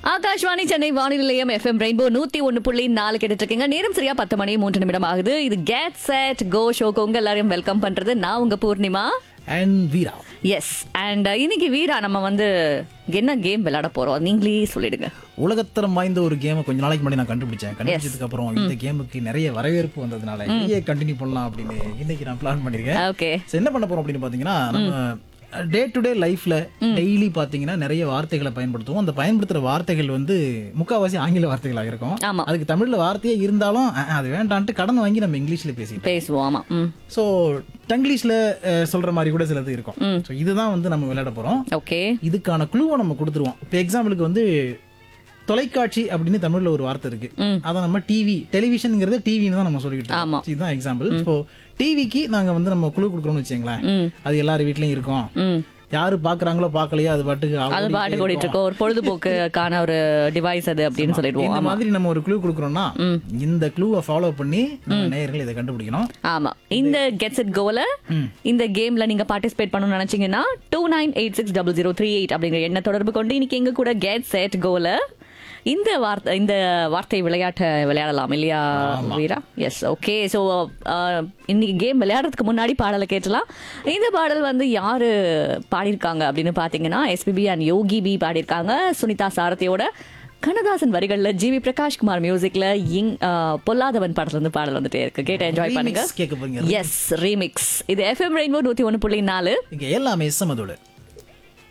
ஆகாஷ்வாணி சென்னை வானிலை நிலையம் FM rainbow நூத்தி ஒன்னு புள்ளி நாலு கேட்டுட்டு இருக்கீங்க நேரம் சரியா பத்து மணி மூன்று நிமிடம் ஆகுது இது கேட் செட் கோ ஷோக்கு உங்க எல்லாரையும் வெல்கம் பண்றது நான் உங்க Poornima and Veera yes and இன்னைக்கு வீரா நம்ம வந்து என்ன கேம் விளையாட போறோம் நீங்களே சொல்லிடுங்க உலகத்தரம் வாய்ந்த ஒரு கேமை கொஞ்ச நாளைக்கு முன்னாடி நான் கண்டுபிடிச்சேன் கண்டுபிடிச்சதுக்கு அப்புறம் இந்த கேமுக்கு நிறைய வரவேற்பு வந்ததுனால இதையே கண்டினியூ பண்ணலாம் அப்படின்னு இன்னைக்கு நான் பிளான் பண்ணிருக்கேன் ஓகே So, என்ன பண்ண போறோம் அப்படின்னு பாத்தீங்கன்னா நம்ம டே டு டே லைஃப்ல டெய்லி பாத்தீங்கன்னா நிறைய வார்த்தைகளை பயன்படுத்துவோம் அந்த பயன்படுத்துற வார்த்தைகள் வந்து முக்காவாசி ஆங்கில வார்த்தைகளாக இருக்கும் ஆமா. அதுக்கு தமிழ்ல வார்த்தையே இருந்தாலும் அஹ், அது வேண்டான்ட்டு கடன் வாங்கி நம்ம இங்கிலீஷ்ல பேசிட்டோம் பேசுவோம் ஆமா ம் ஸோ டங்கிலீஷ்ல அஹ், சொல்ற மாதிரி கூட சிலது இருக்கும் ஸோ இதுதான் வந்து நம்ம விளையாட போறோம் ஓகே இதுக்கான குழுவை நம்ம கொடுத்துருவோம் இப்போ எக்ஸாம்பிளுக்கு வந்து தொலைக்காட்சி அப்படின்னு தமிழ்ல ஒரு வார்த்தை இருக்கு அதை நம்ம டிவி டெலிவிஷன்ங்கிறது டிவின்னு தான் நம்ம சொல்லிக்கிட்டு ஆமா. இருக்கோம். இதுதான் எக்ஸாம்பிள் இப்போ டிவிக்கு நாங்க வந்து நம்ம குழு கொடுக்குறோம்னு வச்சுங்களேன் அது எல்லார் வீட்லயும் இருக்கும் ம் யாரு பாக்குறாங்களோ பாக்கலையோ அது பாட்டுக்கு அது ஓடிட்டே பாட்டு ஓடிட்டு இருக்கும். இருக்கோம் ஒரு பொழுதுபோக்குக்கான ஒரு டிவைஸ் அது அப்படின்னு சொல்லிடுவோம் இந்த ஆமா மாதிரி நம்ம ஒரு க்ளூ கொடுக்குறோம்னா இந்த க்ளூவை ஃபாலோ பண்ணி நம்ம நேயர்கள் இதை கண்டுபிடிக்கணும் ஆமா இந்த கெட்ஸ் இட் கோல இந்த கேம்ல நீங்க பார்ட்டிசிபேட் பண்ணணும்னு நினைச்சீங்கன்னா two nine eight six double zero three eight அப்படிங்கிற எண்ண தொடர்பு கொண்டு இன்னைக்கு எங்க கூட கெட் செட் கோல இந்த வார்த்தை இந்த வார்த்தை விளையாட்டை விளையாடலாம் இல்லையா வீரா எஸ் ஓகே ஸோ இன்னைக்கு கேம் விளையாடுறதுக்கு முன்னாடி பாடலை கேட்டலாம் இந்த பாடல் வந்து யாரு பாடியிருக்காங்க அப்படின்னு பார்த்தீங்கன்னா எஸ்பிபி அண்ட் யோகி பி பாடியிருக்காங்க சுனிதா சாரதியோட கண்ணதாசன் வரிகள்ல ஜிவி பிரகாஷ் குமார் மியூசிக்ல இங் ஆஹ், பொல்லாதவன் படத்துல இருந்து பாடல் வந்துட்டே இருக்கு கேட்டு என்ஜாய் பண்ணுங்க Remix கேட்க போறீங்க எஸ் ரீமிக்ஸ் இது எஃப்எம் ரெயின்போ நூத்தி ஒன்னு புள்ளி நாலு இங்க எல்லாமே சமதோடு